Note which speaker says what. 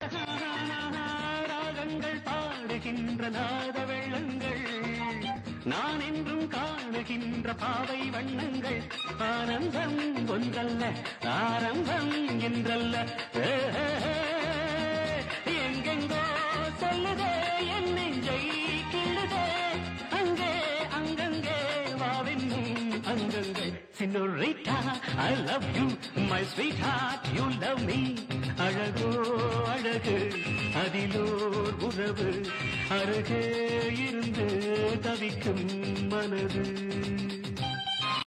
Speaker 1: ராகங்கள் பாடுகின்ற நாத வெள்ளங்கள் நான் என்றும் காணுகின்ற பாவை வண்ணங்கள் ஆனந்தம் ஒன்றல்ல ஆரம்பம் என்றல்ல ஏ, ஏ, ஏ, எங்கெங்கோ சொல்லுதே என் நெஞ்சை கிள்ளுதே அங்கே அங்கங்கே வாவென்னும் அங்கங்கள் senorita I love you my sweetheart you love me அழகோ அழகு அதிலோர் உறவு அருகே இருந்து தவிக்கும் மனது